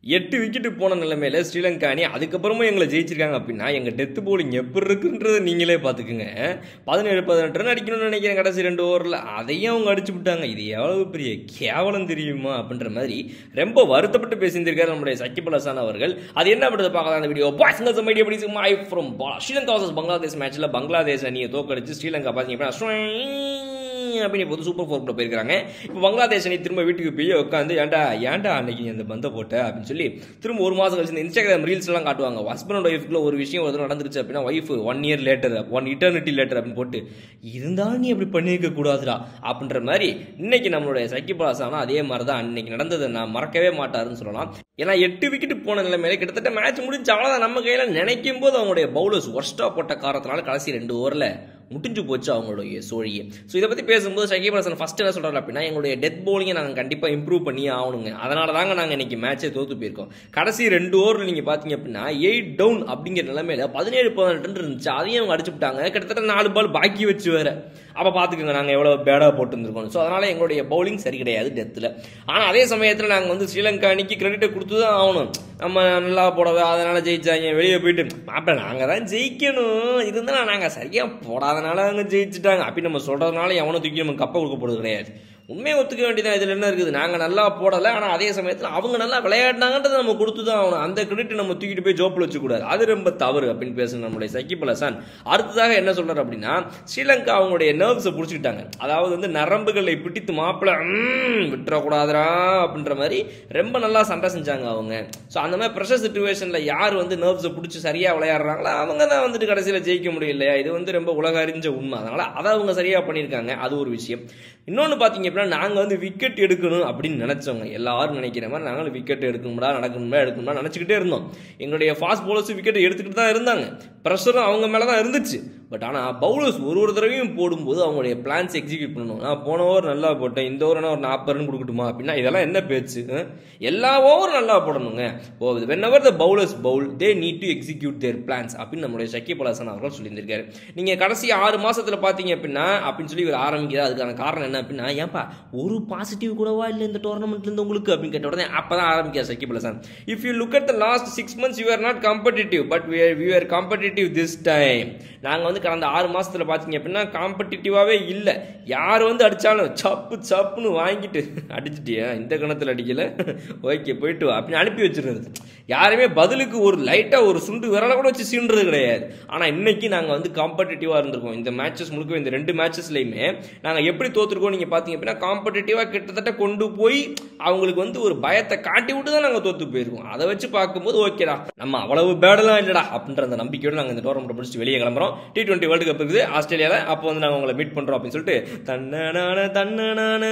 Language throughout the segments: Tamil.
எட்டு விக்கெட்டு போன நிலைமையில ஸ்ரீலங்கா அணி அதுக்கப்புறமும் எங்களை ஜெயிச்சிருக்காங்க அப்படின்னா எங்கள் டெத்து போலிங் எப்படி இருக்குன்றதை நீங்களே பார்த்துக்குங்க பதினேழு பதினெட்டு ரன் அடிக்கணும்னு நினைக்கிறேன் கடைசி ரெண்டு ஓவரில் அதையும் அவங்க அடிச்சு விட்டாங்க இது எவ்வளவு பெரிய கேவலம் தெரியுமா அப்படின்ற மாதிரி ரொம்ப வருத்தப்பட்டு பேசியிருந்திருக்காரு நம்முடைய சக்கிப் அல் ஹசான் அவர்கள் அது என்ன பண்ணுறது பார்க்கலாம் அந்த வீடியோ பாய்ஸ் மீடியா படி மை ஃப்ரம் ஸ்ரீலங்கா வர்சஸ் பங்களாதேஷ் மேட்ச்சில் பங்களாதேஷ் அணியை தோக்கடிச்சு ஸ்ரீலங்கா பார்த்தீங்க அப்படின்னா அப்படின்னு இப்போ சூப்பர் ஃபோர் கூட போயிருக்காங்க இப்போ பங்களாதேஷ் அணி திரும்ப வீட்டுக்கு போய் உட்காந்து ஏன்டா ஏன்டா அன்னைக்கு நீ அந்த பந்தை போட்ட அப்படின்னு சொல்லி திரும்ப ஒரு மாதம் கழிச்சு இந்த இன்ஸ்டாகிராம் ரீல்ஸ் எல்லாம் காட்டுவாங்க ஹஸ்பண்ட் அண்ட் ஒய்ஃப்குள்ள ஒரு விஷயம் ஒரு தடவை நடந்துருச்சு அப்படின்னா wife one year later one eternity later அப்படின்னு போட்டு இருந்தாலும் நீ அப்படி பண்ணியிருக்க கூடாதுடா அப்படின்ற மாதிரி இன்னைக்கு நம்மளுடைய சக்கிபாசானா அதே மாதிரி தான் அன்னைக்கு நடந்ததை நான் மறக்கவே மாட்டாருன்னு சொல்லலாம் ஏன்னா எட்டு விக்கெட் போன நிலைமையில கிட்டத்தட்ட மேட்ச் முடிஞ்சு அவ்வளோதான் நம்ம கையில் நினைக்கும் போது அவங்களுடைய பவுலர்ஸ் ஒர்ஸ்டா போட்ட காரணத்தினால கடைசி ரெண்டு ஓவரில் முடிஞ்சு போச்சு அவங்களுடைய சோழியை ஸோ இதை பற்றி பேசும்போது ஷகீப் ஹசன் ஃபஸ்ட் என்ன சொல்கிறாரு அப்படின்னா எங்களுடைய டெத் பவுலிங்கை நாங்கள் கண்டிப்பாக இம்ப்ரூவ் பண்ணி ஆகணுங்க அதனால தாங்க நாங்கள் இன்னைக்கு மேட்சே தோற்று போயிருக்கோம் கடைசி ரெண்டு ஓவரில் நீங்கள் பார்த்தீங்க அப்படின்னா எயிட் டவுன் அப்படிங்கிற நிலைமையில பதினேழு பதினெட்டு run இருந்துச்சு அதையும் அவங்க அடிச்சு விட்டாங்க கிட்டத்தட்ட நாலு பால் பாக்கி வச்சு வேற அப்போ பார்த்துக்கோங்க நாங்கள் எவ்வளோ பேடாக போட்டுருந்துருக்கோம் ஸோ அதனால் எங்களுடைய பவுலிங் சரி கிடையாது டெத்தில் ஆனால் அதே சமயத்தில் நாங்கள் வந்து ஸ்ரீலங்கா அணிக்கு கிரெடிட்டை கொடுத்து தான் ஆகணும் நம்ம நல்லா போடவே அதனால் ஜெயிச்சாங்க வெளியே போயிட்டு மாப்பிள்ள நாங்கள் தான் ஜெயிக்கணும் இருந்தாலும் நாங்கள் சரியாக போடாதனால அவங்க ஜெயிச்சிட்டாங்க அப்படி நம்ம சொல்கிறதுனால எவனும் தூக்கி நம்ம கப்பை கொடுக்க போகிறது கிடையாது உண்மையை ஒத்துக்க வேண்டியதான் இதில் என்ன இருக்குது நாங்கள் நல்லா போடலை ஆனால் அதே சமயத்தில் அவங்க நல்லா விளையாடினாங்கன்றதை நம்ம கொடுத்து தான் ஆகணும் அந்த கிரெடிட் நம்ம தூக்கிட்டு போய் ஜோப்பில் வச்சுக்கூடாது அது ரொம்ப தவறு அப்படின்னு பேசுன நம்மளுடைய சக்கிப் அலசான் அடுத்ததாக என்ன சொல்கிறார் அப்படின்னா ஸ்ரீலங்கா அவங்களுடைய நர்வ்ஸை பிடிச்சிக்கிட்டாங்க அதாவது வந்து நரம்புகளை பிடித்து மாப்பிள்ள விட்டுறக்கூடாதுரா அப்படின்ற மாதிரி ரொம்ப நல்லா சண்டை செஞ்சாங்க அவங்க ஸோ அந்த மாதிரி ப்ரெஷர் சுச்சுவேஷனில் யார் வந்து நர்வ்ஸை பிடிச்சி சரியாக விளையாடுறாங்களோ அவங்க தான் வந்துட்டு கடைசியில் ஜெயிக்க முடியும் இல்லையா இது வந்து ரொம்ப உலக அறிஞ்ச உண்மை அதனால் அதை அவங்க சரியாக பண்ணியிருக்காங்க அது ஒரு விஷயம் இன்னொன்று பார்த்தீங்க அப்படின்னா நாங்கள் வந்து விக்கெட் எடுக்கணும் அப்படின்னு நினச்சவங்க எல்லாரும் நினைக்கிற மாதிரி நாங்களும் விக்கெட் எடுக்கணும்டா நடக்கணும்டா எடுக்கணும்டா நினச்சிக்கிட்டே இருந்தோம் எங்களுடைய ஃபாஸ்ட் பவுலர்ஸ் விக்கெட் எடுத்துக்கிட்டு தான் இருந்தாங்க ப்ரெஷரும் அவங்க மேலே தான் இருந்துச்சு பட் ஆனால் பவுலர்ஸ் ஒரு ஒரு தடவையும் போடும்போது அவங்களுடைய பிளான்ஸ் எக்ஸிக்யூட் பண்ணணும் நான் போன ஓவர் நல்லா போட்டேன் இந்த ஓவர் ஒரு நாற்பது ரன் கொடுக்கட்டுமா அப்படின்னா இதெல்லாம் என்ன பேச்சு அஹ்? எல்லா ஓவரும் நல்லா போடணுங்க oh whenever the bowlers bowl they need to execute their plans அப்படின்னு நம்மளுடைய சக்கிய பலாசன் அவர்கள் சொல்லியிருந்திருக்காரு நீங்கள் கடைசி ஆறு மாசத்துல பார்த்தீங்க அப்படின்னா அப்படின்னு சொல்லி இவர் ஆரம்பிக்கிறார் அதுக்கான காரணம் என்ன அப்படின்னா ஏன்பா ஒரு பாசிட்டிவ் கூடவா இல்லை இந்த டோர்னமெண்ட்ல இருந்து உங்களுக்கு அப்படின்னு கேட்ட உடனே அப்போ தான் ஆரம்பிக்கிறார் சக்கிய பலாசன் if you look at the last six months you are not competitive but we are competitive this time நாங்கள் வந்து கடந்த ஆறு மாசத்துல பார்த்தீங்க அப்படின்னா காம்படிட்டிவாகவே இல்லை யார் வந்து அடித்தாலும் சப்பு சப்புன்னு வாங்கிட்டு அடிச்சிட்டியா இந்த கணத்தில் அடிக்கல ஓகே போயிட்டு வா அப்படின்னு அனுப்பி வச்சிருந்தது யாருமே பதிலுக்கு ஒரு லைட்டாக ஒரு சுண்டு விரலை கூட வச்சு சீன்றது கிடையாது ஆனால் இன்னைக்கு நாங்கள் வந்து காம்படிட்டிவாக இருந்திருக்கோம் இந்த மேட்சஸ் முழுக்க இந்த ரெண்டு மேட்சஸ்லையுமே நாங்கள் எப்படி தோத்துருக்கோம் நீங்கள் பார்த்தீங்க அப்படின்னா காம்படிட்டிவாக கிட்டத்தட்ட கொண்டு போய் அவங்களுக்கு வந்து ஒரு பயத்தை காட்டி விட்டு தான் நாங்கள் தோத்து போயிருக்கோம் அதை வச்சு பார்க்கும்போது ஓகேடா நம்ம அவ்வளவு பேடெல்லாம் இல்லைடா அப்படின்ற அந்த நம்பிக்கையோடு நாங்கள் இந்த டோர்னமெண்ட் முடிச்சுட்டு வெளியே கிளம்புறோம் டி டுவெண்ட்டி வேர்ல்டு கப் இருக்குது ஆஸ்திரேலியாவில் அப்போ வந்து நாங்கள் உங்களை மீட் பண்ணுறோம் அப்படின்னு சொல்லிட்டு தன்னனான தன்னனான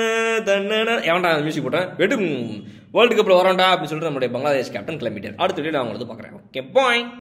தன்னன எவன்டா மியூசிக் போட்டேன் வெடும் வேர்ல்டு கப்பில் வரோம்டா அப்படின்னு சொல்லிட்டு நம்மளுடைய பங்களாதேஷ் கேப்டன் கிளம்பிட்டார் அடுத்த வீடியோ நான் உங்களுக்கு பார்க்குறேன் ஓகே பாய்